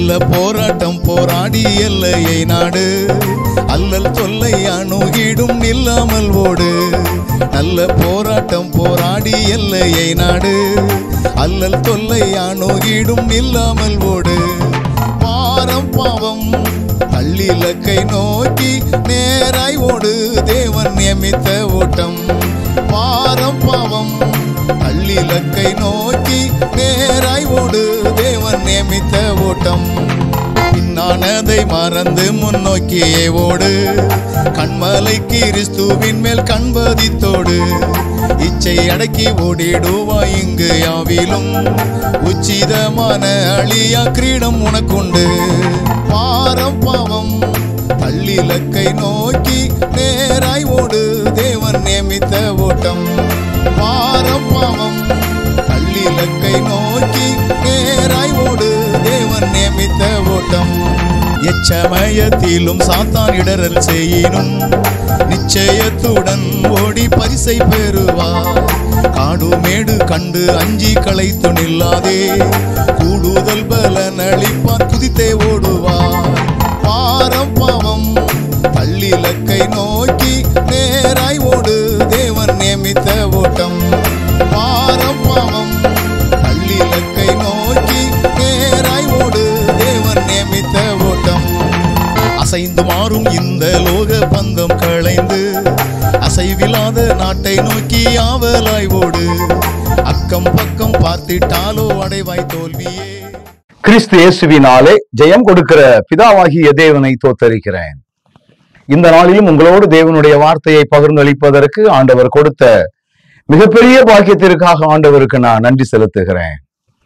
நல்ல போராட்டம் போராடி எல்லையை நாடு அல்லல் தொல்லை அணுகிடும் நில்லாமல் ஓடு நல்ல போராட்டம் போராடி எல்லையை நாடு அல்லல் தொல்லை அணுகிடும் நில்லாமல் ஓடு பாரம் பாவம் பள்ளிலக்கை நோக்கி நேராய் ஓடு தேவன் நியமித்த ஓட்டம் பாரம் பாவம் பள்ளிலக்கை நோக்கி நேராய் ஓடு தேவன் நியமித்த ஓட்டம் பின்னானதை மறந்து முன்னோக்கியே ஓடு கண்மலை கிறிஸ்துவின் மேல் கண்பதித்தோடு இச்சை அடக்கி ஓடிடுவாய் இங்கு யாவிலும் உச்சிதமான அழியா கிரீடம் உனக்குண்டு பாரம் பாவம் பள்ளிலக்கை நோக்கி நேராய் ஓடு தேவன் நியமித்த ஓட்டம் பாரம் பாவம் பள்ளிலக்கை நோக்கி நேராய் ஓடு தேவன் நியமித்த ஓட்டம் எச்சமயத்திலும் சாத்தான் இடரல் செய்யினும் நிச்சயத்துடன் ஓடி பரிசை பெறுவார் காடு மேடு கண்டு அஞ்சி களைத்து நில்லாதே கூடுதல் பலன் அளிப்பார் குதித்தே ஓடுவார் பாரம் பாவம் பள்ளிலக்கை நோக்கி நேராய் ஓடு தேவன் நியமித்த ஓட்டம் பாரம் பாவம் பள்ளிலக்கை நோக்கி நேராய் ஓடு தேவன் நியமித்த ஓட்டம் அசைந்து மாறும் இந்த லோக பந்தம் களைந்து அசைவில்லாத நாட்டை நோக்கி ஆவலாய் ஓடு அக்கம் பக்கம் பார்த்திட்டாலோ அடைவாய் தோல்வியே கிறிஸ்து இயேசுவினாலே ஜெயம் கொடுக்கிற பிதாவாகிய தேவனை தோத்தரிக்கிறேன் இந்த நாளிலும் உங்களோடு தேவனுடைய வார்த்தையை பகிர்ந்தளிப்பதற்கு ஆண்டவர் கொடுத்த மிகப்பெரிய பாக்கியத்திற்காக ஆண்டவருக்கு நான் நன்றி செலுத்துகிறேன்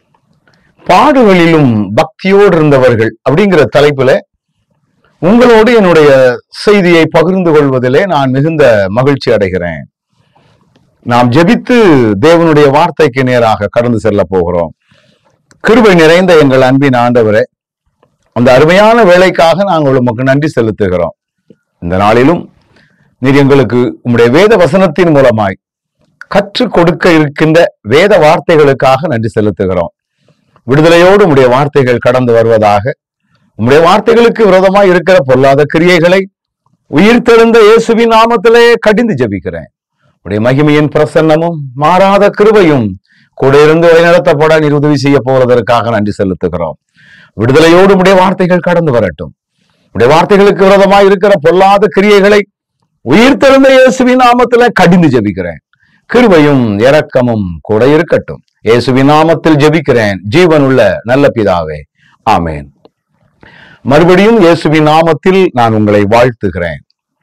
பாடுகளிலும் பக்தியோடு இருந்தவர்கள் அப்படிங்கிற தலைப்புல உங்களோடு என்னுடைய செய்தியை பகிர்ந்து கொள்வதிலே நான் மிகுந்த மகிழ்ச்சி அடைகிறேன் நாம் ஜெபித்து தேவனுடைய வார்த்தைக்கு நேராக கடந்து செல்ல போகிறோம் கிருபை நிறைந்த எங்கள் அன்பின் ஆண்டவரே அந்த அருமையான வேலைக்காக நாங்கள் உமக்கு நன்றி செலுத்துகிறோம் இந்த நாளிலும் நீர் எங்களுக்கு உம்முடைய வேத வசனத்தின் மூலமாய் கற்றுக் கொடுக்க இருக்கின்ற வேத வார்த்தைகளுக்காக நன்றி செலுத்துகிறோம் விடுதலையோடு உம்முடைய வார்த்தைகள் கடந்து வருவதாக உம்முடைய வார்த்தைகளுக்கு விரோதமாய் இருக்கிற பொல்லாத கிரியைகளை உயிர்த்தெழுந்த இயேசுவின் நாமத்திலே கடிந்து ஜெபிக்கிறேன் உடைய மகிமையின் பிரசன்னமும் மாறாத கிருபையும் கூட இருந்து வழிநடத்தப்பட நீர் உதவி செய்ய போவதற்காக நன்றி செலுத்துகிறோம் விடுதலையோடு உடைய வார்த்தைகள் கடந்து வரட்டும் உடைய வார்த்தைகளுக்கு விரோதமாய் இருக்கிற பொல்லாத கிரியைகளை உயிர்த்தெழுந்த இயேசுவின் நாமத்தில கடிந்து ஜெபிக்கிறேன் கிருபையும் இரக்கமும் கூட இருக்கட்டும் இயேசுவின் நாமத்தில் ஜெபிக்கிறேன் ஜீவனுள்ள நல்ல பிதாவே ஆமேன் மறுபடியும் இயேசுவின் நாமத்தில் நான் உங்களை வாழ்த்துகிறேன்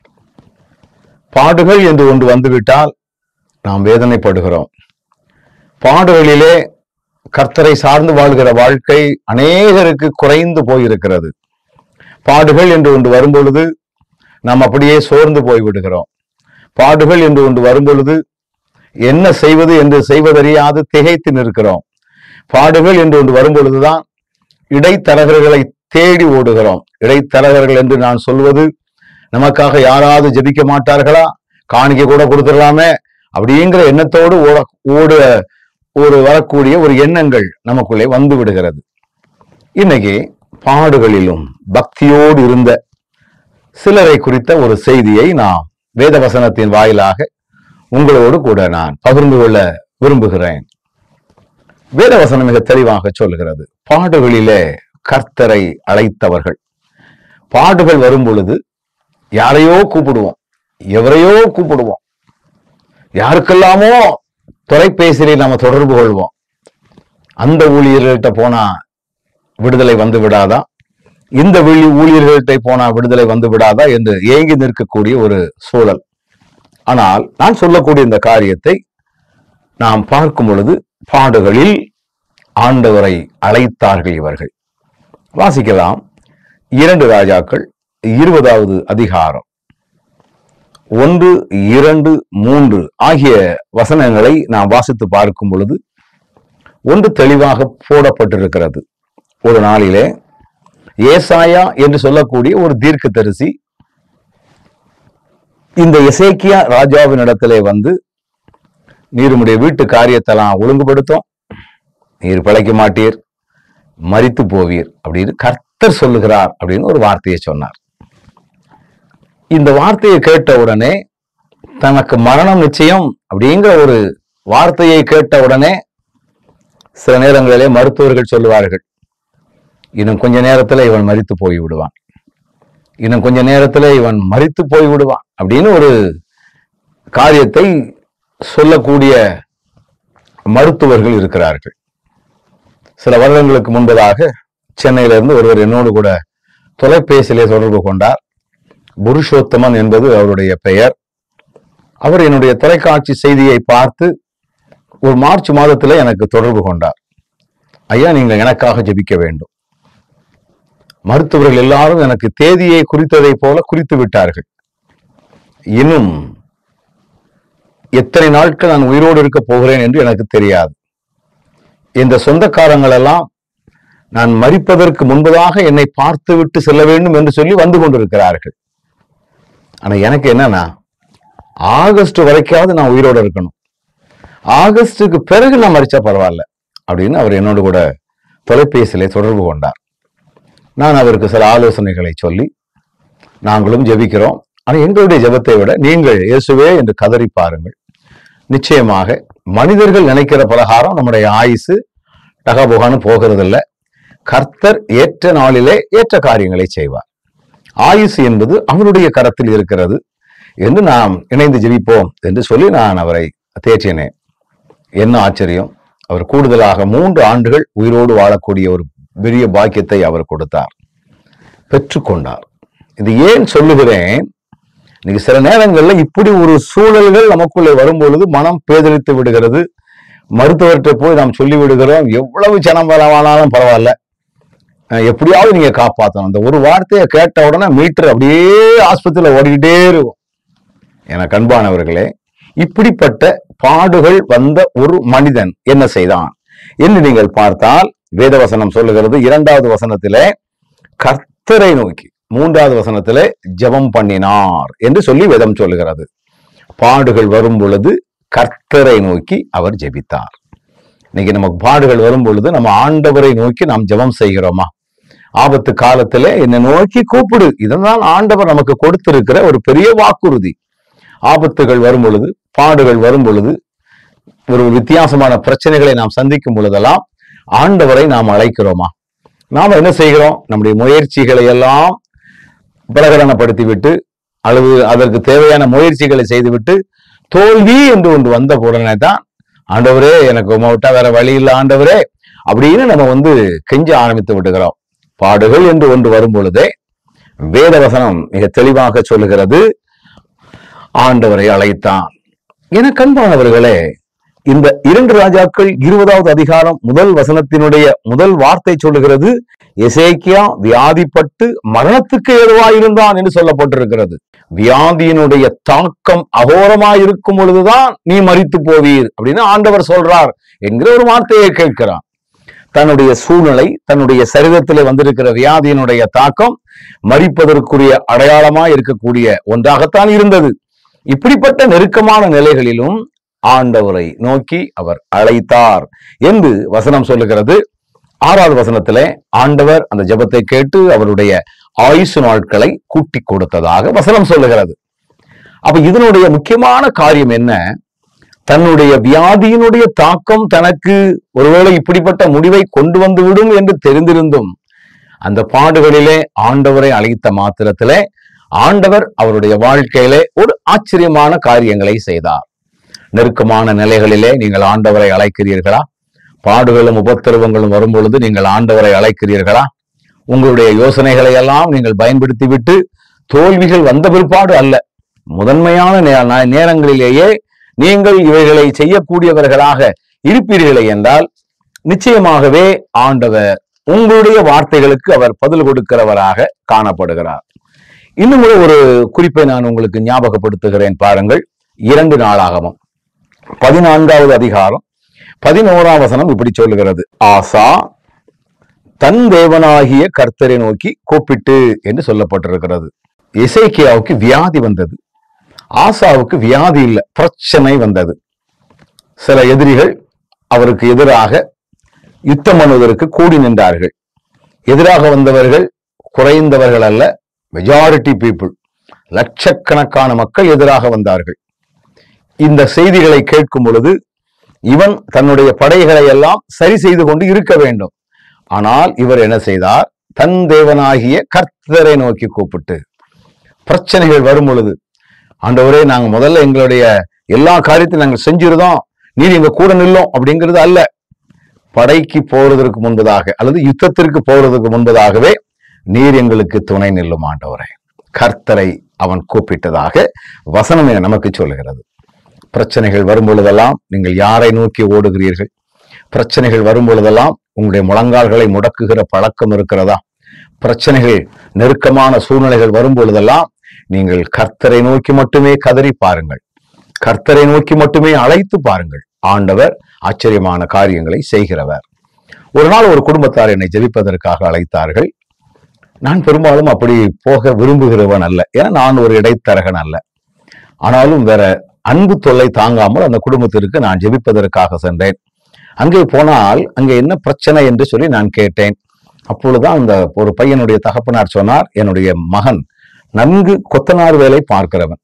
பாடுகள் என்று ஒன்று வந்துவிட்டால் நாம் வேதனைப்படுகிறோம் பாடுகளிலே கர்த்தரை சார்ந்து வாழ்கிற வாழ்க்கை அநேகருக்கு குறைந்து போயிருக்கிறது பாடுகள் என்று ஒன்று வரும்பொழுது நாம் அப்படியே சோர்ந்து போய் விடுகிறோம் பாடுகள் என்று ஒன்று வரும்பொழுது என்ன செய்வது என்று செய்வதறியாது திகைத்து நிற்கிறோம் பாடுகள் என்று ஒன்று வரும்பொழுதுதான் இடைத்தரகர்களை தேடி ஓடுகிறோம் இடைத்தரகர்கள் என்று நான் சொல்வது நமக்காக யாராவது ஜெபிக்க மாட்டார்களா காணிக்கை கூட கொடுத்துடலாமே அப்படிங்கிற எண்ணத்தோடு ஓட ஓட ஒரு வரக்கூடிய ஒரு எண்ணங்கள் நமக்குள்ளே வந்து விடுகிறது இன்னைக்கு பாடுகளிலும் பக்தியோடு இருந்த சிலரை குறித்த ஒரு செய்தியை நாம் வேதவசனத்தின் வாயிலாக உங்களோடு கூட நான் பகிர்ந்து கொள்ள விரும்புகிறேன் வேதவசனம் மிக தெளிவாக சொல்கிறது பாடுகளிலே கர்த்தரை அழைத்தவர்கள் பாடுகள் வரும் பொழுது யாரையோ கூப்பிடுவோம் எவரையோ கூப்பிடுவோம் யாருக்கெல்லாமோ தொலைபேசியிலே நாம தொடர்பு கொள்வோம் அந்த ஊழியர்கள்ட்ட போனா விடுதலை வந்து விடாதா இந்த வெளி ஊழியர்கள்ட்ட போனா விடுதலை வந்து விடாதா என்று ஏங்கி நிற்கக்கூடிய ஒரு சூழல் ஆனால் நான் சொல்லக்கூடிய இந்த காரியத்தை நாம் பார்க்கும் பொழுது பாடுகளில் ஆண்டவரை அழைத்தார்கள் இவர்கள் வாசிக்கலாம் இரண்டு ராஜாக்கள் இருபதாவது அதிகாரம் ஒன்று இரண்டு மூன்று ஆகிய வசனங்களை நாம் வாசித்து பார்க்கும் பொழுது ஒன்று தெளிவாக போடப்பட்டிருக்கிறது ஒரு நாளிலே ஏசாயா என்று சொல்லக்கூடிய ஒரு தீர்க்கதரிசி இந்த எசேக்கியா ராஜாவின் இடத்திலே வந்து நீர் உம்முடைய வீட்டு காரியத்தெல்லாம் ஒழுங்குபடுத்தும் நீர் பிழைக்க மாட்டீர் மரித்து போவீர் அப்படின்னு கர்த்தர் சொல்லுகிறார் அப்படின்னு ஒரு வார்த்தையை சொன்னார் இந்த வார்த்தையை கேட்ட உடனே தனக்கு மரணம் நிச்சயம் அப்படிங்கிற ஒரு வார்த்தையை கேட்ட உடனே சில நேரங்களிலே மருத்துவர்கள் சொல்லுவார்கள் இன்னும் கொஞ்ச நேரத்துல இவன் மரித்து போய் விடுவான் இன்னும் கொஞ்ச நேரத்துல இவன் மரித்து போய் விடுவான் அப்படின்னு ஒரு காரியத்தை சொல்லக்கூடிய மருத்துவர்கள் இருக்கிறார்கள் சில வருடங்களுக்கு முன்பதாக சென்னையிலிருந்து ஒருவர் என்னோடு கூட தொலைபேசியிலே தொடர்பு கொண்டார் புருஷோத்தமன் என்பது அவருடைய பெயர் அவர் என்னுடைய தொலைக்காட்சி செய்தியை பார்த்து ஒரு மார்ச் மாதத்துல எனக்கு தொடர்பு கொண்டார் ஐயா நீங்கள் எனக்காக ஜெபிக்க வேண்டும் மருத்துவர்கள் எல்லாரும் எனக்கு தேதியை குறித்ததை போல குறித்து விட்டார்கள் இன்னும் எத்தனை நாட்கள் நான் உயிரோடு இருக்க போகிறேன் என்று எனக்கு தெரியாது இந்த சொந்தக்காரங்கள் எல்லாம் நான் மரிப்பதற்கு முன்பதாக என்னை பார்த்து விட்டு செல்ல வேண்டும் என்று சொல்லி வந்து கொண்டிருக்கிறார்கள் ஆனா எனக்கு என்னன்னா ஆகஸ்ட் வரைக்காவது நான் உயிரோடு இருக்கணும் ஆகஸ்டுக்கு பிறகு நான் மறிச்சா பரவாயில்ல அப்படின்னு அவர் என்னோடு கூட தொலைபேசியிலே தொடர்பு கொண்டார் நான் அவருக்கு சில ஆலோசனைகளை சொல்லி நாங்களும் ஜெபிக்கிறோம் ஆனா எங்களுடைய ஜெபத்தை விட நீங்கள் இயேசுவே என்று கதறி பாருங்கள் நிச்சயமாக மனிதர்கள் நினைக்கிற பிரகாரம் நம்முடைய ஆயுசு டகபுகான்னு போகிறதில்ல கர்த்தர் ஏற்ற நாளிலே ஏற்ற காரியங்களை செய்வார் ஆயுசு என்பது அவருடைய கரத்தில் இருக்கிறது என்று நாம் இணைந்து ஜெபிப்போம் என்று சொல்லி நான் அவரை தேற்றினேன் என்ன ஆச்சரியம் அவர் கூடுதலாக மூன்று ஆண்டுகள் உயிரோடு வாழக்கூடிய ஒரு பெரிய பாக்கியத்தை அவர் கொடுத்தார் பெற்றுக்கொண்டார் இது ஏன் சொல்லுகிறேன் இன்னைக்கு சில நேரங்கள்ல இப்படி ஒரு சூழல்கள் நமக்குள்ளே வரும்பொழுது மனம் பேதலித்து விடுகிறது மருத்துவர்கிட்ட போய் நாம் சொல்லி விடுகிறோம் எவ்வளவு ஜனம் பலமானாலும் பரவாயில்ல அஹ் எப்படியாவது நீங்க காப்பாற்றணும் அந்த ஒரு வார்த்தையை கேட்ட உடனே மீட்டர் அப்படியே ஆஸ்பத்திரியில ஓடிக்கிட்டே இருக்கும் என கண்பானவர்களே இப்படிப்பட்ட பாடுகள் வந்த ஒரு மனிதன் என்ன செய்தான் என்று நீங்கள் பார்த்தால் வேதவசனம் சொல்லுகிறது இரண்டாவது வசனத்திலே கர்த்தரை நோக்கி மூன்றாவது வசனத்திலே ஜெபம் பண்ணினார் என்று சொல்லி வேதம் சொல்லுகிறது பாடுகள் வரும் பொழுது கர்த்தரை நோக்கி அவர் ஜெபித்தார் இன்னைக்கு நமக்கு பாடுகள் வரும் பொழுது நம்ம ஆண்டவரை நோக்கி நாம் ஜெபம் செய்கிறோமா ஆபத்து காலத்திலே என்னை நோக்கி கூப்பிடு இதுதான் ஆண்டவர் நமக்கு கொடுத்திருக்கிற ஒரு பெரிய வாக்குறுதி ஆபத்துகள் வரும் பொழுது பாடுகள் வரும் பொழுது ஒரு வித்தியாசமான பிரச்சனைகளை நாம் சந்திக்கும் பொழுதெல்லாம் ஆண்டவரை நாம் அழைக்கிறோமா நாம் என்ன செய்கிறோம் நம்முடைய முயற்சிகளை எல்லாம் பிரகடனப்படுத்தி விட்டு அல்லது அதற்கு தேவையான முயற்சிகளை செய்துவிட்டு தோல்வி என்று ஒன்று வந்த உடனே தான் ஆண்டவரே எனக்கு உம்மை விட்டா வேற வழி இல்லை ஆண்டவரே அப்படின்னு நம்ம வந்து கெஞ்ச ஆரம்பித்து விடுகிறோம் பாடுகள் என்று ஒன்று வரும் பொழுதே வேதவசனம் மிக தெளிவாக சொல்லுகிறது ஆண்டவரை அழைத்தான் என கண்பானவர்களே இந்த இரண்டு ராஜாக்கள் இருபதாவது அதிகாரம் முதல் வசனத்தினுடைய முதல் வார்த்தை சொல்லுகிறது எசேக்கியா வியாதிப்பட்டு மரணத்துக்கு ஏதுவாயிருந்தான் என்று சொல்லப்பட்டிருக்கிறது வியாதியினுடைய தாக்கம் அகோரமாயிருக்கும் பொழுதுதான் நீ மரித்து போவீர் அப்படின்னு ஆண்டவர் சொல்றார் என்கிற ஒரு வார்த்தையை கேட்கிறான் தன்னுடைய சூழ்நிலை தன்னுடைய சரீரத்திலே வந்திருக்கிற வியாதியினுடைய தாக்கம் மரிப்பதற்குரிய அடையாளமா இருக்கக்கூடிய ஒன்றாகத்தான் இருந்தது இப்படிப்பட்ட நெருக்கமான நிலைகளிலும் ஆண்டவரை நோக்கி அவர் அழைத்தார் என்று வசனம் சொல்லுகிறது ஆறாவது வசனத்திலே ஆண்டவர் அந்த ஜெபத்தை கேட்டு அவருடைய ஆயுசு நாட்களை கூட்டி கொடுத்ததாக வசனம் சொல்லுகிறது அப்ப இதனுடைய முக்கியமான காரியம் என்ன தன்னுடைய வியாதியினுடைய தாக்கம் தனக்கு ஒருவேளை இப்படிப்பட்ட முடிவை கொண்டு வந்து விடும் என்று தெரிந்திருந்தும் அந்த பாடுகளிலே ஆண்டவரை அழைத்த மாத்திரத்திலே ஆண்டவர் அவருடைய வாழ்க்கையிலே ஒரு ஆச்சரியமான காரியங்களை செய்தார் நெருக்கமான நிலைகளிலே நீங்கள் ஆண்டவரை அழைக்கிறீர்களா பாடுகளும் உபத்திரவங்களும் வரும் பொழுது நீங்கள் ஆண்டவரை அழைக்கிறீர்களா உங்களுடைய யோசனைகளை எல்லாம் நீங்கள் பயன்படுத்தி விட்டு தோல்விகள் வந்த பிற்பாடு அல்ல முதன்மையான நே- நே- நேரங்களிலேயே நீங்கள் இவைகளை செய்யக்கூடியவர்களாக இருப்பீர்களே என்றால் நிச்சயமாகவே ஆண்டவர் உங்களுடைய வார்த்தைகளுக்கு அவர் பதில் கொடுக்கிறவராக காணப்படுகிறார் இன்னும் கூட ஒரு குறிப்பை நான் உங்களுக்கு ஞாபகப்படுத்துகிறேன் பாருங்கள் இரண்டு நாளாகவும் பதினான்காவது அதிகாரம் பதினோராம் வசனம் இப்படி சொல்லுகிறது ஆசா தன் தேவனாகிய கர்த்தரை நோக்கி கூப்பிட்டு என்று சொல்லப்பட்டிருக்கிறது இசைக்கியாவுக்கு வியாதி வந்தது ஆசாவுக்கு வியாதி இல்லை பிரச்சனை வந்தது சில எதிரிகள் அவருக்கு எதிராக யுத்தம் பண்ணுவதற்கு கூடி நின்றார்கள் எதிராக வந்தவர்கள் குறைந்தவர்கள் அல்ல மெஜாரிட்டி பீப்புள் லட்சக்கணக்கான மக்கள் எதிராக வந்தார்கள் இந்த செய்திகளை கேட்கும் பொழுது இவன் தன்னுடைய படைகளை எல்லாம் சரி செய்து கொண்டு இருக்க வேண்டும் ஆனால் இவர் என்ன செய்தார் தன் தேவனாகிய கர்த்தரை நோக்கி கூப்பிட்டு பிரச்சனைகள் வரும் பொழுது ஆண்டவரே நாங்க முதல்ல எங்களுடைய எல்லா காரியத்தையும் நாங்கள் செஞ்சிருந்தோம் நீர் எங்க கூட நில்லோம் அப்படிங்கிறது அல்ல படைக்கு போறதற்கு முன்பதாக அல்லது யுத்தத்திற்கு போறதுக்கு முன்பதாகவே நீர் எங்களுக்கு துணை நில்லும் ஆண்டவரே கர்த்தரை அவன் கூப்பிட்டதாக வசனம் நமக்கு சொல்லுகிறது பிரச்சனைகள் வரும் பொழுதெல்லாம் நீங்கள் யாரை நோக்கி ஓடுகிறீர்கள் பிரச்சனைகள் வரும் பொழுதெல்லாம் உங்களுடைய முழங்கால்களை முடக்குகிற பழக்கம் இருக்கிறதா பிரச்சனைகள் நெருக்கமான சூழ்நிலைகள் வரும் பொழுதெல்லாம் நீங்கள் கர்த்தரை நோக்கி மட்டுமே கதறி பாருங்கள் கர்த்தரை நோக்கி மட்டுமே அழைத்து பாருங்கள் ஆண்டவர் ஆச்சரியமான காரியங்களை செய்கிறவர் ஒரு நாள் ஒரு குடும்பத்தார் என்னை ஜெபிப்பதற்காக அழைத்தார்கள் நான் பெரும்பாலும் அப்படி போக விரும்புகிறவன் அல்ல ஏன்னா நான் ஒரு இடைத்தரகன் அல்ல ஆனாலும் வேற அன்பு தொல்லை தாங்காமல் அந்த குடும்பத்திற்கு நான் ஜெபிப்பதற்காக சென்றேன் அங்கே போனால் அங்கே என்ன பிரச்சனை என்று சொல்லி நான் கேட்டேன் அப்பொழுதுதான் அந்த ஒரு பையனுடைய தகப்பனார் சொன்னார் என்னுடைய மகன் நன்கு கொத்தனார் வேலை பார்க்கிறவன்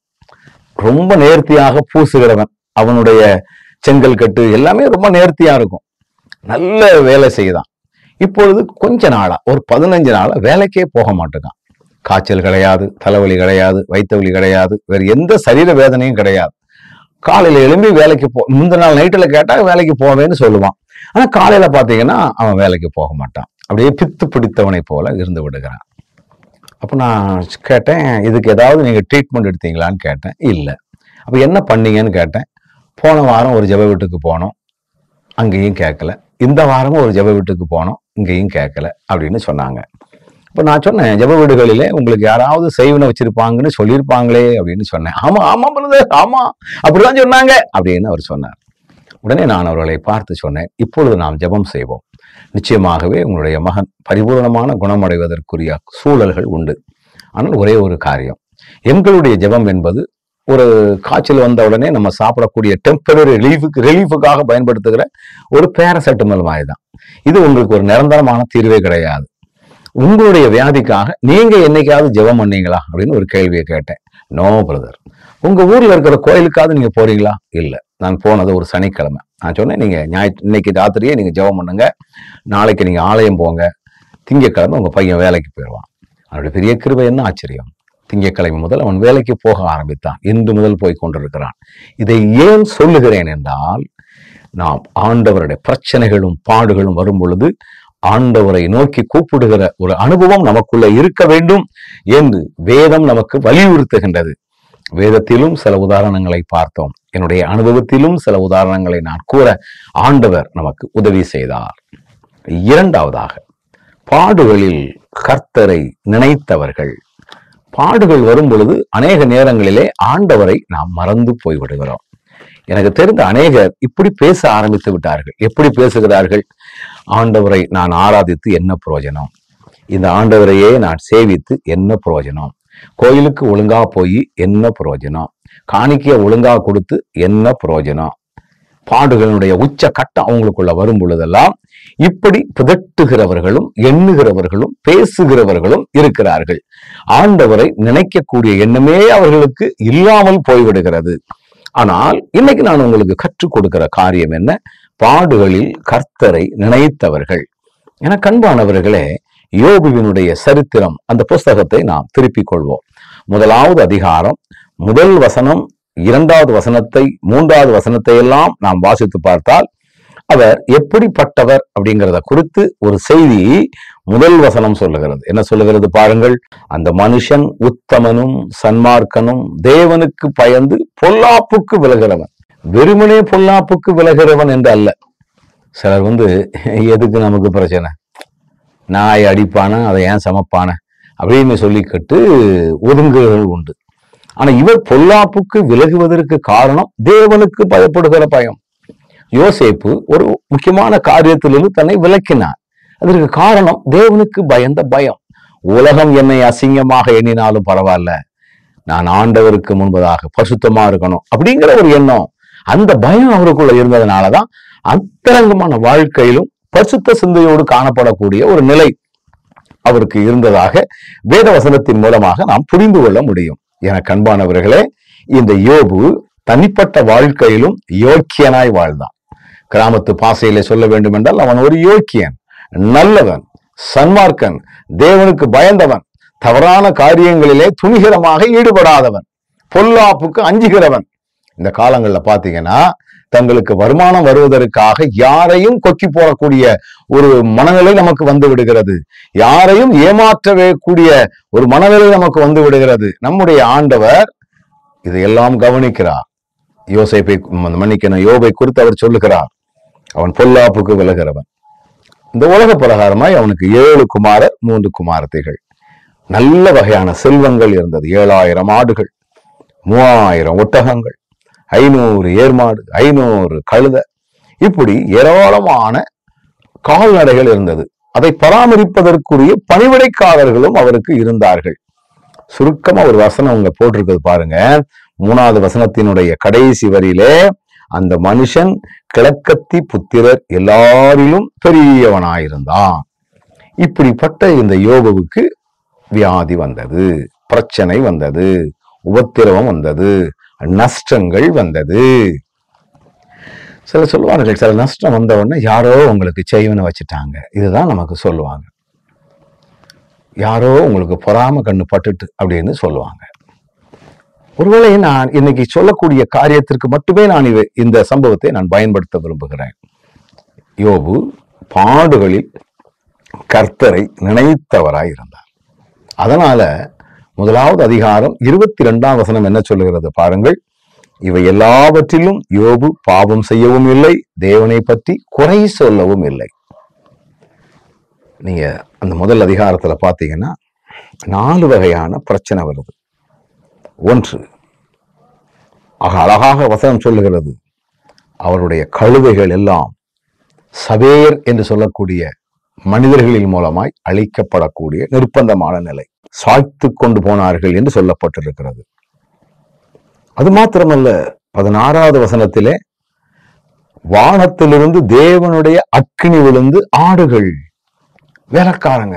ரொம்ப நேர்த்தியாக பூசுகிறவன் அவனுடைய செங்கல் கட்டு எல்லாமே ரொம்ப நேர்த்தியா இருக்கும் நல்ல வேலை செய்தான் இப்பொழுது கொஞ்ச நாளா ஒரு பதினஞ்சு நாளா வேலைக்கே போக மாட்டேங்கான் காய்ச்சல் கிடையாது தலைவலி கிடையாது வயிற்று வலி கிடையாது வேற எந்த சரீர வேதனையும் கிடையாது காலையில எழும்பி வேலைக்கு போ முந்தின நாள் நைட்டுல கேட்டா வேலைக்கு போவேன்னு சொல்லுவான் ஆனா காலையில பாத்தீங்கன்னா அவன் வேலைக்கு போக மாட்டான் அப்படியே பித்து பிடித்தவனை போல இருந்து விடுகிறான் அப்போ நான் கேட்டேன் இதுக்கு ஏதாவது நீங்க ட்ரீட்மெண்ட் எடுத்தீங்களான்னு கேட்டேன் இல்லை அப்போ என்ன பண்ணீங்கன்னு கேட்டேன் போன வாரம் ஒரு ஜெப வீட்டுக்கு போனோம் அங்கேயும் கேட்கல இந்த வாரமும் ஒரு ஜெப வீட்டுக்கு போனோம் இங்கேயும் கேட்கல அப்படின்னு சொன்னாங்க இப்போ நான் சொன்னேன் ஜெப வீடுகளிலே உங்களுக்கு யாராவது செய்வனை வச்சிருப்பாங்கன்னு சொல்லியிருப்பாங்களே அப்படின்னு சொன்னேன் ஆமா ஆமா பிரதர் ஆமா அப்படிதான் சொன்னாங்க அப்படின்னு அவர் சொன்னார் உடனே நான் அவர்களை பார்த்து சொன்னேன் இப்பொழுது நாம் ஜெபம் செய்வோம் நிச்சயமாகவே உங்களுடைய மகன் பரிபூர்ணமான குணமடைவதற்குரிய சூழல்கள் உண்டு ஆனால் ஒரே ஒரு காரியம் எங்களுடைய ஜெபம் என்பது ஒரு காய்ச்சல் வந்த உடனே நம்ம சாப்பிடக்கூடிய டெம்பரரி ரிலீஃபுக்கு ரிலீஃபுக்காக பயன்படுத்துகிற ஒரு பேரசெட்டமல் மாதிரி தான் இது உங்களுக்கு ஒரு நிரந்தரமான தீர்வே கிடையாது உங்களுடைய வியாதிக்காக நீங்க என்னைக்காவது ஜெபம் பண்ணீங்களா அப்படின்னு ஒரு கேள்வியை கேட்டேன் நோ பிரதர் உங்க ஊர்ல இருக்கிற கோயிலுக்காவது நீங்க போறீங்களா இல்ல நான் போனது ஒரு சனிக்கிழமை நான் சொன்னேன் நீங்க ஞாயிற்று இன்னைக்கு ராத்திரியே நீங்க ஜெபம் பண்ணுங்க நாளைக்கு நீங்க ஆலயம் போங்க திங்கக்கிழமை உங்க பையன் வேலைக்கு போயிடுவான் அவருடைய பெரிய கிருபை என்ன ஆச்சரியம் திங்கட்கிழமை முதல் அவன் வேலைக்கு போக ஆரம்பித்தான் இன்று முதல் போய் கொண்டிருக்கிறான் இதை ஏன் சொல்லுகிறேன் என்றால் நாம் ஆண்டவருடைய பிரச்சனைகளும் பாடுகளும் வரும் பொழுது ஆண்டவரை நோக்கி கூப்பிடுகிற ஒரு அனுபவம் நமக்குள்ள இருக்க வேண்டும் என்று வேதம் நமக்கு வலியுறுத்துகின்றது வேதத்திலும் சில உதாரணங்களை பார்த்தோம் என்னுடைய அனுபவத்திலும் சில உதாரணங்களை நான் கூற ஆண்டவர் நமக்கு உதவி செய்தார் இரண்டாவதாக பாடுகளில் கர்த்தரை நினைத்தவர்கள் பாடுகள் வரும் பொழுது அநேக நேரங்களிலே ஆண்டவரை நாம் மறந்து போய்விடுகிறோம் எனக்கு தெரிந்த அநேகர் இப்படி பேச ஆரம்பித்து விட்டார்கள் எப்படி பேசுகிறார்கள் ஆண்டவரை நான் ஆராதித்து என்ன பிரயோஜனம் இந்த ஆண்டவரையே நான் சேவித்து என்ன பிரயோஜனம் கோயிலுக்கு ஒழுங்கா போய் என்ன பிரயோஜனம் காணிக்கைய ஒழுங்கா கொடுத்து என்ன பிரயோஜனம் பாடுகளுடைய உச்ச கட்டம் அவங்களுக்குள்ள வரும் பொழுதெல்லாம் இப்படி பிதட்டுகிறவர்களும் எண்ணுகிறவர்களும் பேசுகிறவர்களும் இருக்கிறார்கள் ஆண்டவரை நினைக்கக்கூடிய எண்ணமே அவர்களுக்கு இல்லாமல் போய்விடுகிறது ஆனால் இன்னைக்கு நான் உங்களுக்கு கற்றுக் கொடுக்கிற காரியம் என்ன பாடுகளில் கர்த்தரை நினைத்தவர்கள் என கண்பானவர்களே யோபுவினுடைய சரித்திரம் அந்த புஸ்தகத்தை நாம் திருப்பிக் கொள்வோம் முதலாவது அதிகாரம் முதல் வசனம் இரண்டாவது வசனத்தை மூன்றாவது வசனத்தை எல்லாம் நாம் வாசித்து பார்த்தால் அவர் எப்படிப்பட்டவர் அப்படிங்கிறத குறித்து ஒரு செய்தி முதல் வசனம் சொல்லுகிறது என்ன சொல்லுகிறது பாருங்கள் அந்த மனுஷன் உத்தமனும் சன்மார்க்கனும் தேவனுக்கு பயந்து பொல்லாப்புக்கு விலகிறவன் வெறுமனே பொல்லாப்புக்கு விலகிறவன் என்று அல்ல சிலர் வந்து எதுக்கு நமக்கு பிரச்சனை நாய் அடிப்பான அதை ஏன் சமைப்பான அப்படின்னு சொல்லிக்கிட்டு ஒதுங்குகள் உண்டு ஆனா இவர் பொல்லாப்புக்கு விலகுவதற்கு காரணம் தேவனுக்கு பயப்படுகிற பயம் யோசேப்பு ஒரு முக்கியமான காரியத்திலிருந்து தன்னை விலக்கினார் அதற்கு காரணம் தேவனுக்கு பயந்த பயம் உலகம் என்னை அசிங்கமாக எண்ணினாலும் பரவாயில்ல நான் ஆண்டவருக்கு முன்பதாக பரிசுத்தமா இருக்கணும் அப்படிங்கிற ஒரு எண்ணம் அந்த பயம் அவருக்குள்ள இருந்ததுனாலதான் அந்தரங்கமான வாழ்க்கையிலும் பரிசுத்த சிந்தையோடு காணப்படக்கூடிய ஒரு நிலை அவருக்கு இருந்ததாக வேத வசனத்தின் மூலமாக நாம் புரிந்து கொள்ள முடியும் என கண்பானவர்களே இந்த யோபு தனிப்பட்ட வாழ்க்கையிலும் யோக்கியனாய் வாழ்ந்தான் கிராமத்து பாசையிலே சொல்ல வேண்டும் என்றால் அவன் ஒரு யோக்கியன் நல்லவன் சன்மார்க்கன் தேவனுக்கு பயந்தவன் தவறான காரியங்களிலே துணிகரமாக ஈடுபடாதவன் பொல்லாப்புக்கு அஞ்சுகிறவன் இந்த காலங்கள்ல பாத்தீங்கன்னா தங்களுக்கு வருமானம் வருவதற்காக யாரையும் கொக்கி போடக்கூடிய ஒரு மனநிலை நமக்கு வந்து விடுகிறது யாரையும் ஏமாற்றவே கூடிய ஒரு மனநிலை நமக்கு வந்து விடுகிறது நம்முடைய ஆண்டவர் இதையெல்லாம் கவனிக்கிறார் யோசேப்பை மன்னிக்கணும் யோபை குறித்து அவர் சொல்லுகிறார் அவன் பொல்லாப்புக்கு விலகிறவன் இந்த உலக பிரகாரமாய் அவனுக்கு ஏழு குமாரர் மூன்று குமாரத்தைகள் நல்ல வகையான செல்வங்கள் இருந்தது ஏழாயிரம் ஆடுகள் மூவாயிரம் ஒட்டகங்கள் ஐநூறு ஏர்மாடு ஐநூறு கழுத இப்படி ஏராளமான கால்நடைகள் இருந்தது அதை பராமரிப்பதற்குரிய பணிவிடைக்காரர்களும் அவருக்கு இருந்தார்கள் சுருக்கமா ஒரு வசனம் உங்க போட்டிருக்கிறது பாருங்க மூணாவது வசனத்தினுடைய கடைசி வரியிலே அந்த மனுஷன் கிழக்கத்தி புத்திரர் எல்லாரிலும் பெரியவனாயிருந்தான் இப்படிப்பட்ட இந்த யோபுவுக்கு வியாதி வந்தது பிரச்சனை வந்தது உபத்திரவம் வந்தது நஷ்டங்கள் வந்தது சில சொல்லுவார்கள் சில நஷ்டம் வந்த உடனே யாரோ உங்களுக்கு செய்வனை வச்சுட்டாங்க இதுதான் நமக்கு சொல்லுவாங்க யாரோ உங்களுக்கு பொறாம கண்ணு பட்டுட்டு அப்படின்னு சொல்லுவாங்க ஒருவேளை நான் இன்னைக்கு சொல்லக்கூடிய காரியத்திற்கு மட்டுமே நான் இவை இந்த சம்பவத்தை நான் பயன்படுத்த விரும்புகிறேன் யோபு பாடுகளில் கர்த்தரை நினைத்தவராய் இருந்தார் அதனால முதலாவது அதிகாரம் இருபத்தி ரெண்டாம் வசனம் என்ன சொல்லுகிறது பாருங்கள் இவை எல்லாவற்றிலும் யோபு பாவம் செய்யவும் இல்லை தேவனை பற்றி குறை சொல்லவும் இல்லை நீங்க அந்த முதல் அதிகாரத்துல பாத்தீங்கன்னா நாலு வகையான பிரச்சனை வருது ஒன்று ஆக அழகாக வசனம் சொல்லுகிறது அவருடைய கழுதைகள் எல்லாம் சவேர் என்று சொல்லக்கூடிய மனிதர்களின் மூலமாய் அழிக்கப்படக்கூடிய நிர்பந்தமான நிலை சாய்த்து கொண்டு போனார்கள் என்று சொல்லப்பட்டிருக்கிறது அது மாத்திரமல்ல பதினாறாவது வசனத்திலே வானத்திலிருந்து தேவனுடைய அக்கினி விழுந்து ஆடுகள் வேலைக்காரங்க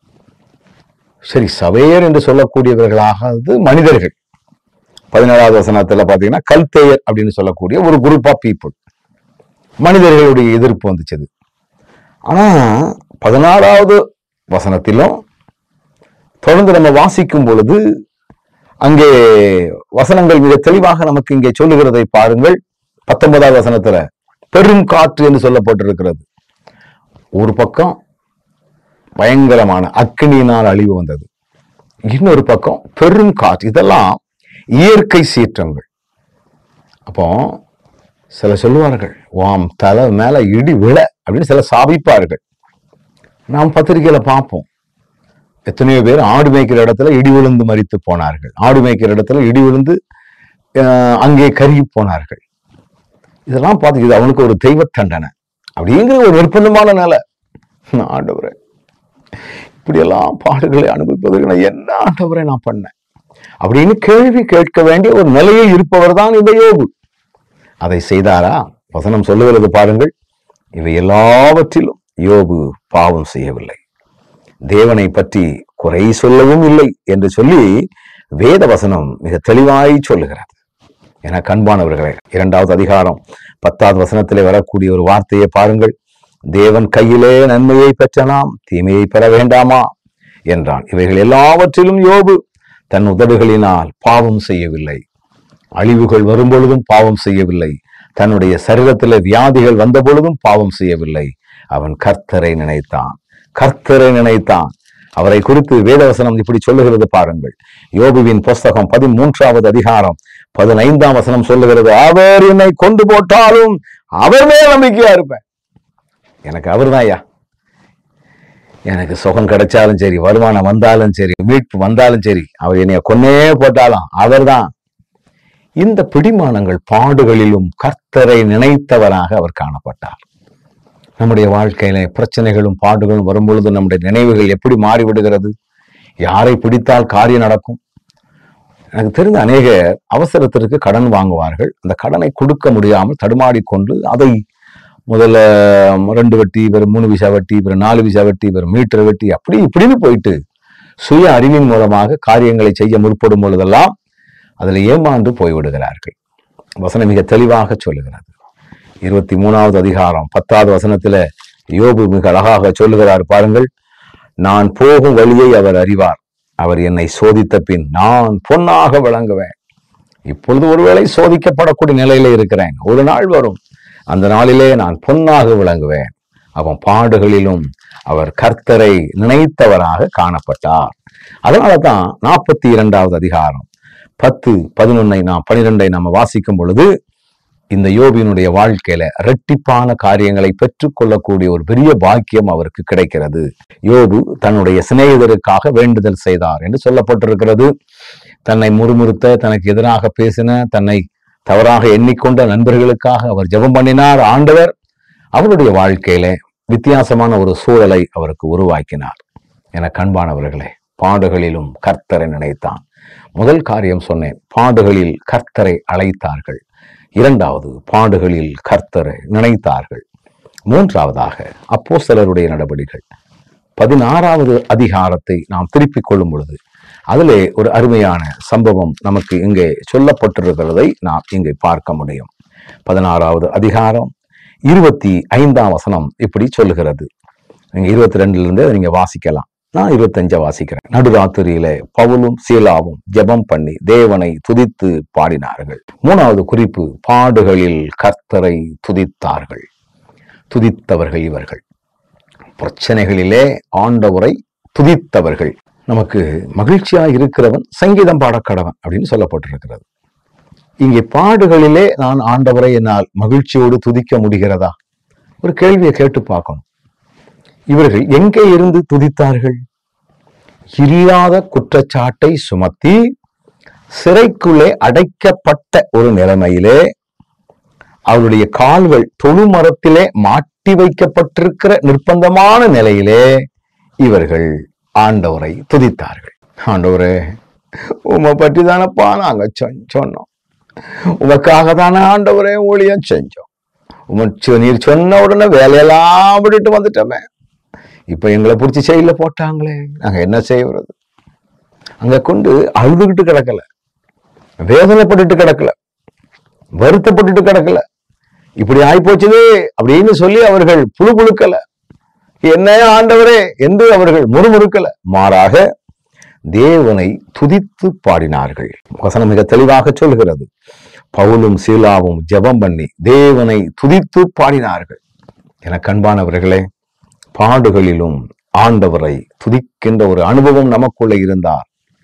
சரி சவேயர் என்று சொல்லக்கூடியவர்களாக மனிதர்கள் பதினேழாவது வசனத்துல பாத்தீங்கன்னா கல்தேயர் அப்படின்னு சொல்லக்கூடிய ஒரு குரூப் ஆஃப் பீப்புள் மனிதர்களுடைய எதிர்ப்பு வந்துச்சது ஆனா பதினாறாவது வசனத்திலும் தொடர்ந்து நம்ம வாசிக்கும் பொழுது அங்கே வசனங்கள் மிக தெளிவாக நமக்கு இங்கே சொல்லுகிறதை பாருங்கள் பத்தொன்பதாவது வசனத்துல பெரும் காற்று என்று சொல்லப்பட்டிருக்கிறது ஒரு பக்கம் பயங்கரமான அக்கினியினால் அழிவு வந்தது இன்னொரு பக்கம் பெரும் காற்று இதெல்லாம் இயற்கை சீற்றங்கள் அப்போ சில சொல்லுவார்கள் வாம் தலை மேல இடி விழ அப்படின்னு சில சாபிப்பார்கள் நாம் பத்திரிகையில பார்ப்போம் எத்தனையோ பேர் ஆடு மேய்க்கிற இடத்துல இடி விழுந்து மறித்து போனார்கள் ஆடு மேய்க்கிற இடத்துல இடி விழுந்து அஹ், அங்கே கருகி போனார்கள் இதெல்லாம் பார்த்து இது அவனுக்கு ஒரு தெய்வ தண்டனை அப்படிங்கிற ஒரு நிர்பந்தமான நிலை ஆண்டவரே இப்படியெல்லாம் பாடுகளை அனுபவிப்பதற்கு நான் என்ன ஆண்டவரை நான் பண்ணேன் அப்படின்னு கேள்வி கேட்க வேண்டிய ஒரு நிலையில் இருப்பவர் தான் இந்த யோபு அதை செய்தாரா வசனம் சொல்லுகிறது பாருங்கள் இவை எல்லாவற்றிலும் யோபு பாவம் செய்யவில்லை தேவனை பற்றி குறை சொல்லவும் இல்லை என்று சொல்லி வேத வசனம் மிக தெளிவாய் சொல்லுகிறது என கண்பானவர்களே இரண்டாவது அதிகாரம் பத்தாவது வசனத்திலே வரக்கூடிய ஒரு வார்த்தையை பாருங்கள் தேவன் கையிலே நன்மையை பெற்ற நாம் தீமையை பெற வேண்டாமா என்றான் இவைகள் எல்லாவற்றிலும் யோபு தன் உதடுகளினால் பாவம் செய்யவில்லை அழிவுகள் வரும் பொழுதும் பாவம் செய்யவில்லை தன்னுடைய சரீரத்திலே வியாதிகள் வந்த பொழுதும் பாவம் செய்யவில்லை அவன் கர்த்தரை நினைத்தான் கர்த்தரை நினைத்தான் அவரை குறித்து வேதவசனம் இப்படி சொல்லுகிறது பாருங்கள் யோபுவின் புஸ்தகம் பதிமூன்றாவது அதிகாரம் பதினைந்தாம் வசனம் சொல்லுகிறது அவர் என்னை கொண்டு போட்டாலும் அவர் மேல் நம்பிக்கையா இருப்பேன் எனக்கு அவர்தான் ஐயா எனக்கு சுகம் கிடைச்சாலும் சரி வருமானம் வந்தாலும் சரி மீட்பு வந்தாலும் சரி அவர் என்னைய கொன்னே போட்டாலும் அவர்தான் இந்த பிடிமானங்கள் பாடுகளிலும் கர்த்தரை நினைத்தவராக அவர் காணப்பட்டார் நம்முடைய வாழ்க்கையில பிரச்சனைகளும் பாடுகளும் வரும்பொழுது நம்முடைய நினைவுகள் எப்படி மாறிவிடுகிறது யாரை பிடித்தால் காரியம் நடக்கும் எனக்கு தெரிந்த அநேக அவசரத்திற்கு கடன் வாங்குவார்கள் அந்த கடனை கொடுக்க முடியாமல் தடுமாடிக்கொண்டு அதை முதல்ல ரெண்டு வட்டி பிறகு மூணு விசா வட்டி பிறகு நாலு விசா வட்டி பிறகு மீட்டர் வட்டி அப்படி இப்படின்னு போயிட்டு சுய அறிவின் மூலமாக காரியங்களை செய்ய முற்படும் பொழுதெல்லாம் அதில் ஏமாந்து போய்விடுகிறார்கள் வசனம் மிக தெளிவாக சொல்லுகிறது இருபத்தி மூணாவது அதிகாரம் பத்தாவது வசனத்துல யோபு மிக அழகாக சொல்லுகிறார் பாருங்கள் நான் போகும் வழியை அவர் அறிவார் அவர் என்னை சோதித்த பின் நான் பொன்னாக விளங்குவேன் இப்பொழுது ஒருவேளை சோதிக்கப்படக்கூடிய நிலையில இருக்கிறேன் ஒரு நாள் வரும் அந்த நாளிலே நான் பொன்னாக விளங்குவேன் அவன் பாடுகளிலும் அவர் கர்த்தரை நினைத்தவராக காணப்பட்டார் அதனால தான் நாற்பத்தி இரண்டாவது அதிகாரம் பத்து பதினொன்னை நாம் பனிரெண்டை நம்ம வாசிக்கும் பொழுது இந்த யோபினுடைய வாழ்க்கையில இரட்டிப்பான காரியங்களை பெற்றுக்கொள்ளக்கூடிய ஒரு பெரிய பாக்கியம் அவருக்கு கிடைக்கிறது யோபு தன்னுடைய சிநேகிதருக்காக வேண்டுதல் செய்தார் என்று சொல்லப்பட்டிருக்கிறது தன்னை முறுமுறுத்த தனக்கு எதிராக பேசின தன்னை தவறாக எண்ணிக்கொண்ட நண்பர்களுக்காக அவர் ஜெபம் பண்ணினார் ஆண்டவர் அவருடைய வாழ்க்கையில வித்தியாசமான ஒரு சூழலை அவருக்கு உருவாக்கினார் என கண்பானவர்களே பாடுகளிலும் கர்த்தரை நினைத்தான் முதல் காரியம் சொன்னேன் பாடுகளில் கர்த்தரை அழைத்தார்கள் இரண்டாவது பாடுகளில் கர்த்தரை நினைத்தார்கள் மூன்றாவதாக அப்போஸ்தலருடைய நடவடிக்கைகள் பதினாறாவது அதிகாரத்தை நாம் திருப்பிக் கொள்ளும் பொழுது அதிலே ஒரு அருமையான சம்பவம் நமக்கு இங்கே சொல்லப்பட்டிருக்கிறதை நாம் இங்கே பார்க்க முடியும் பதினாறாவது அதிகாரம் இருபத்தி ஐந்தாம் வசனம் இப்படி சொல்லுகிறது நீங்க இருபத்தி ரெண்டுல இருந்து அதை நீங்க வாசிக்கலாம் நான் இருபத்தஞ்ச வாசிக்கிறேன் நடுராத்திரியில பவுலும் சீலாவும் ஜெபம் பண்ணி தேவனை துதித்து பாடினார்கள் மூணாவது குறிப்பு பாடுகளில் கர்த்தரை துதித்தார்கள் துதித்தவர்கள் இவர்கள் பிரச்சனைகளிலே ஆண்டவரை துதித்தவர்கள் நமக்கு மகிழ்ச்சியா இருக்கிறவன் சங்கீதம் பாடக்கடவன் அப்படின்னு சொல்லப்பட்டிருக்கிறது இங்கே பாடுகளிலே நான் ஆண்டவரை என்னால் மகிழ்ச்சியோடு துதிக்க முடிகிறதா ஒரு கேள்வியை கேட்டு பார்க்கணும் இவர்கள் எங்கே இருந்து துதித்தார்கள் இல்லாத குற்றச்சாட்டை சுமத்தி சிறைக்குள்ளே அடைக்கப்பட்ட ஒரு நிலைமையிலே அவருடைய கால்கள் தொழுமரத்திலே மாட்டி வைக்கப்பட்டிருக்கிற நிர்பந்தமான நிலையிலே இவர்கள் ஆண்டவரை துதித்தார்கள் ஆண்டவரே உமை பற்றி தானப்பா நாங்க சொ- சொன்னோம் உமக்காக தானே ஆண்டவரே ஊழியம் செஞ்சோம் உமச்சு நீர் சொன்ன உடனே வேலையெல்லாம் விட்டுட்டு வந்துட்டோமே இப்ப எங்களை பிடிச்சி செயல போட்டாங்களே நாங்க என்ன செய்யறது அங்க கொண்டு அழுதுகிட்டு கிடக்கல வேதனைப்பட்டுட்டு கிடக்கல வருத்தப்பட்டுட்டு கிடக்கல இப்படி ஆயிப்போச்சுதே அப்படின்னு சொல்லி அவர்கள் புழு புழுக்கல என்ன ஆண்டவரே என்று அவர்கள் முறுமுறுக்கல மாறாக தேவனை துதித்து பாடினார்கள் வசனம் மிக தெளிவாக சொல்கிறது பவுலும் சீலாவும் ஜெபம் பண்ணி தேவனை துதித்து பாடினார்கள் என கண்பானவர்களே பாடுகளிலும் ஆண்டவரை துதிக்கின்ற ஒரு அனுபவம் நமக்குள்ள இருந்தார்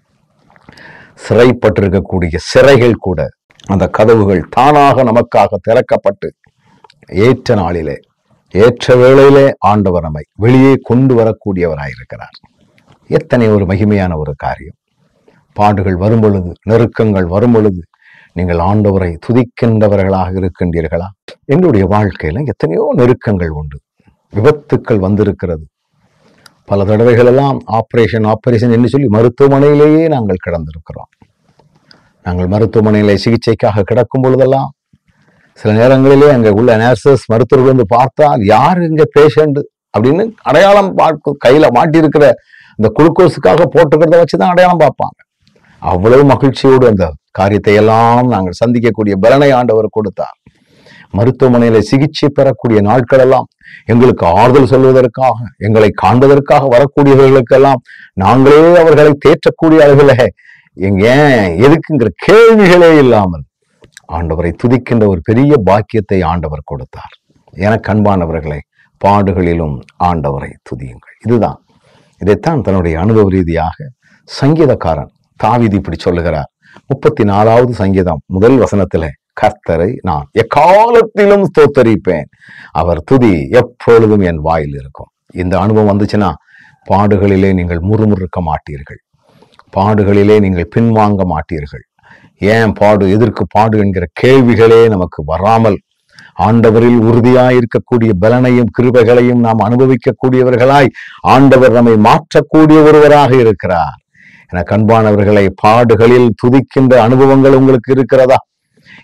சிறைப்பட்டிருக்கக்கூடிய சிறைகள் கூட அந்த கதவுகள் தானாக நமக்காக திறக்கப்பட்டு ஏற்ற நாளிலே ஏற்ற வேளையிலே ஆண்டவர் நம்மை வெளியே கொண்டு வரக்கூடியவராயிருக்கிறார் எத்தனை ஒரு மகிமையான ஒரு காரியம் பாடுகள் வரும் பொழுது நெருக்கங்கள் வரும் பொழுது நீங்கள் ஆண்டவரை துதிக்கின்றவர்களாக இருக்கின்றீர்களா என்னுடைய வாழ்க்கையில எத்தனையோ நெருக்கங்கள் உண்டு விபத்துக்கள் வந்திருக்கிறது பல தடவைகள் எல்லாம் ஆபரேஷன் ஆபரேஷன் என்று சொல்லி மருத்துவமனையிலேயே நாங்கள் கிடந்திருக்கிறோம் நாங்கள் மருத்துவமனையிலே சிகிச்சைக்காக கிடக்கும் பொழுதெல்லாம் சில நேரங்களிலே அங்கே உள்ள நர்சஸ் மருத்துவர்கள் வந்து பார்த்தால் யார் இங்க பேஷண்ட் அப்படின்னு அடையாளம் பார்க்க கையில மாட்டியிருக்கிற இந்த குளுக்கோஸுக்காக போட்டுக்கிறத வச்சுதான் அடையாளம் பார்ப்பாங்க அவ்வளவு மகிழ்ச்சியோடு அந்த காரியத்தை எல்லாம் நாங்கள் சந்திக்கக்கூடிய பலனை ஆண்டவர் கொடுத்தார் மருத்துவமனையில சிகிச்சை பெறக்கூடிய நாட்கள் எல்லாம் எங்களுக்கு ஆறுதல் சொல்வதற்காக எங்களை காண்பதற்காக வரக்கூடியவர்களுக்கெல்லாம் நாங்களே அவர்களை தேற்றக்கூடிய அளவில் எங்க ஏன் எதுக்குங்கிற கேள்விகளே இல்லாமல் ஆண்டவரை துதிக்கின்ற ஒரு பெரிய பாக்கியத்தை ஆண்டவர் கொடுத்தார் எனக்கு அன்பானவர்களே பாடுகளிலும் ஆண்டவரை துதியுங்கள் இதுதான் இதைத்தான் தன்னுடைய அனுபவ ரீதியாக சங்கீதக்காரன் தாவீது இப்படி சொல்லுகிறார் முப்பத்தி நாலாவது சங்கீதம் முதல் வசனத்திலே கர்த்தரை நான் எக்காலத்திலும் ஸ்தோத்தரிப்பேன் அவர் துதி எப்பொழுதும் என் வாயில் இருக்கும் இந்த அனுபவம் வந்துச்சுன்னா பாடுகளிலே நீங்கள் முறுமுறுக்க மாட்டீர்கள் பாடுகளிலே நீங்கள் பின்வாங்க மாட்டீர்கள் ஏன் பாடு எதற்கு பாடு என்கிற கேள்விகளே நமக்கு வராமல் ஆண்டவரில் உறுதியாய் இருக்கக்கூடிய பலனையும் கிருபைகளையும் நாம் அனுபவிக்கக்கூடியவர்களாய் ஆண்டவர் நம்மை மாற்றக்கூடிய ஒருவராக இருக்கிறார் என கண்பானவர்களை பாடுகளில் துதிக்கின்ற அனுபவங்கள் உங்களுக்கு இருக்கிறதா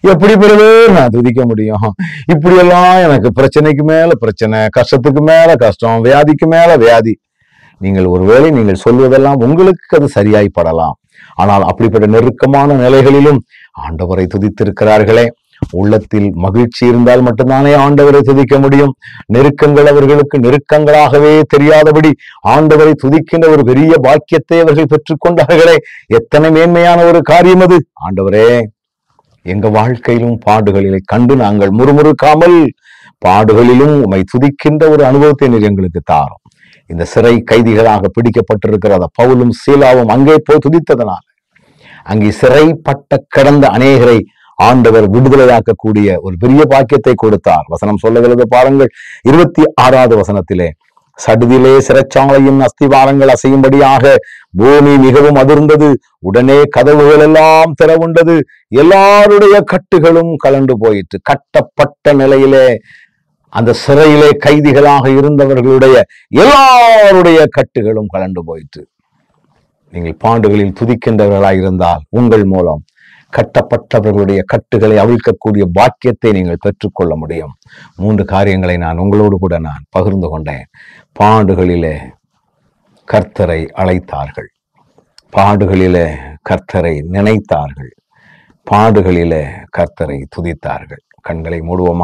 எப்படி பிறகு நான் துதிக்க முடியும் இப்படியெல்லாம் எனக்கு பிரச்சனைக்கு மேல பிரச்சனை கஷ்டத்துக்கு மேல கஷ்டம் வியாதிக்கு மேல வியாதி நீங்கள் ஒருவேளை நீங்கள் சொல்வதெல்லாம் உங்களுக்கு அது சரியாய் படலாம் ஆனால் அப்படிப்பட்ட நெருக்கமான நிலைகளிலும் ஆண்டவரை துதித்திருக்கிறார்களே உள்ளத்தில் மகிழ்ச்சி இருந்தால் மட்டும்தானே ஆண்டவரை துதிக்க முடியும் நெருக்கங்கள் அவர்களுக்கு நெருக்கங்களாகவே தெரியாதபடி ஆண்டவரை துதிக்கின்ற ஒரு பெரிய பாக்கியத்தை அவர்கள் பெற்றுக்கொண்டார்களே எத்தனை மேன்மையான ஒரு காரியம் அது ஆண்டவரே எங்க வாழ்க்கையிலும் பாடுகளிலே கண்டு நாங்கள் முறுமுறுக்காமல் பாடுகளிலும் உம்மை துதிக்கின்ற ஒரு அனுபவத்தை நீர் எங்களுக்கு தாரும் இந்த சிறை கைதிகளாக பிடிக்கப்பட்டிருக்கிற அந்த பவுலும் சீலாவும் அங்கே போய் துதித்ததனால் அங்கே சிறைப்பட்ட கிடந்த அநேகரை ஆண்டவர் விடுதலையாக்கக்கூடிய ஒரு பெரிய பாக்கியத்தை கொடுத்தார் வசனம் சொல்லுகிறது பாருங்கள் இருபத்தி ஆறாவது வசனத்திலே சடுதிலே சிறைச்சாலையின் அஸ்திவாரங்கள் அசையும்படியாக பூமி மிகவும் அதிர்ந்தது உடனே கதவுகள் எல்லாம் திறவுண்டது எல்லாருடைய கட்டுகளும் கலண்டு போயிற்று கட்டப்பட்ட நிலையிலே அந்த சிறையிலே கைதிகளாக இருந்தவர்களுடைய எல்லாருடைய கட்டுகளும் கலண்டு போயிற்று நீங்கள் பாண்டுகளில் துதிக்கின்றவர்களாய் இருந்தால் உங்கள் மூலம் கட்டப்பட்டவர்களுடைய கட்டுகளை அவிழ்க்கக்கூடிய பாக்கியத்தை நீங்கள் பெற்றுக்கொள்ள முடியும் மூன்று காரியங்களை நான் உங்களோடு கூட நான் பகிர்ந்து கொண்டேன் பாண்டுகளிலே கர்த்தரை அழைத்தார்கள் பாடுகளிலே கர்த்தரை நினைத்தார்கள் பாடுகளிலே கர்த்தரை துதித்தார்கள் கண்களை மூடுவோமா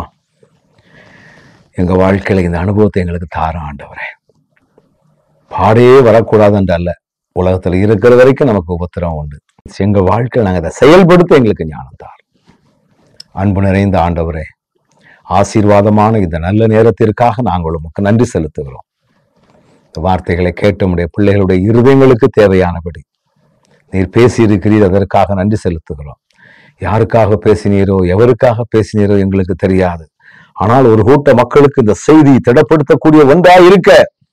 எங்க வாழ்க்கையில இந்த அனுபவத்தை எங்களுக்கு தார ஆண்டவரே பாடே வரக்கூடாது என்று அல்ல உலகத்துல இருக்கிற வரைக்கும் நமக்கு உபத்திரம் உண்டு எங்க வாழ்க்கையில் நாங்கள் அதை செயல்படுத்த எங்களுக்கு ஞானம் தார் அன்பு நிறைந்த ஆண்டவரே ஆசீர்வாதமான இந்த நல்ல நேரத்திற்காக நாங்கள் உமக்கு நன்றி செலுத்துகிறோம் இந்த வார்த்தைகளை கேட்ட உடைய பிள்ளைகளுடைய இருதயங்களுக்கு தேவையானபடி நீர் பேசியிருக்கிறீர் அதற்காக நன்றி செலுத்துகிறோம் யாருக்காக பேசினீரோ எவருக்காக பேசினீரோ எங்களுக்கு தெரியாது ஆனால் ஒரு கூட்ட மக்களுக்கு இந்த செய்தி திடப்படுத்தக்கூடிய ஒன்றாய் இருக்க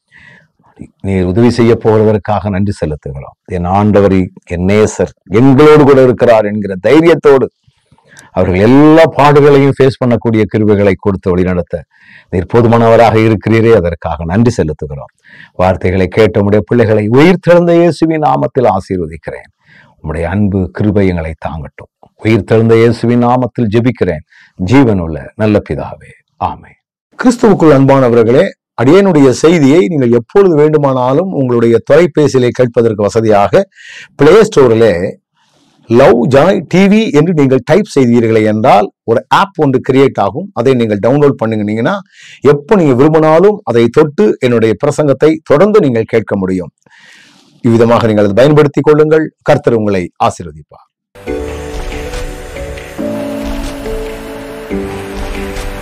நீர் உதவி செய்ய போவதற்காக நன்றி செலுத்துகிறோம் என் ஆண்டவரி என் நேசர் எங்களோடு கூட இருக்கிறார் என்கிற தைரியத்தோடு அவர்கள் எல்லா பாடுகளையும் ஃபேஸ் பண்ணக்கூடிய கிருபைகளை கொடுத்து வழிநடத்த நீர் போதுமானவராக இருக்கிறீரே அதற்காக நன்றி செலுத்துகிறோம் வார்த்தைகளை கேட்ட உடைய பிள்ளைகளை உயிர் திறந்த இயேசுவின் நாமத்தில் ஆசீர்வதிக்கிறேன் உம்முடைய அன்பு கிருபை எங்களை தாங்கட்டும் உயிர் திறந்த இயேசுவின் நாமத்தில் ஜெபிக்கிறேன் ஜீவனுள்ள நல்ல பிதாவே ஆமே கிறிஸ்துவுக்குள் அன்பானவர்களே அடியனுடைய செய்தியை நீங்கள் எப்பொழுது வேண்டுமானாலும் உங்களுடைய தொலைபேசியிலே கேட்பதற்கு வசதியாக பிளே ஸ்டோரிலே லவ் ஜாய் டிவி என்று நீங்கள் டைப் செய்தீர்களே என்றால் ஒரு ஆப் ஒன்று கிரியேட் ஆகும் அதை நீங்கள் டவுன்லோட் பண்ணுங்கன்னா எப்போ நீங்க விரும்பினாலும் அதை தொட்டு என்னுடைய பிரசங்கத்தை தொடர்ந்து நீங்கள் கேட்க முடியும் இவ்விதமாக நீங்கள் அதை பயன்படுத்திக் கொள்ளுங்கள் கர்த்தர் உங்களை ஆசீர்வதிப்பார்